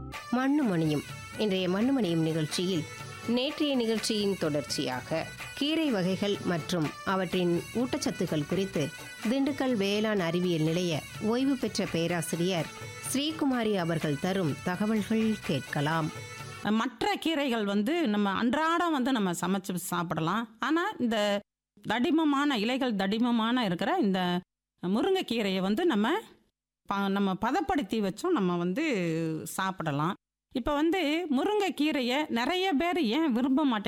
மண்ணு மணியும் இன்றைய மண்ணு மணியும் நிகழ்ச்சியில் நேற்றைய நிகழ்ச்சியின் தொடர்ச்சியாக கீரை வகைகள் மற்றும் அவற்றின் ஊட்டச்சத்துக்கள் குறித்து திண்டுக்கல் வேளாண் அறிவியல் நிலைய ஓய்வு பெற்ற பேராசிரியர் ஸ்ரீகுமாரி அவர்கள் தரும் தகவல்கள் கேட்கலாம் மற்ற கீரைகள் வந்து நம்ம அன்றாடம் வந்து நம்ம சமைச்சு சாப்பிடலாம் ஆனால் இந்த தடிமமான இலைகள் தடிமமான இருக்கிற இந்த முருங்கைக்கீரையை வந்து நம்ம ப- நம்ம பதப்படுத்தி வச்சும் நம்ம வந்து சாப்பிடலாம் இப்போ வந்து முருங்கைக்கீரையை நிறைய பேர் ஏன் விரும்ப மாட்டேங்க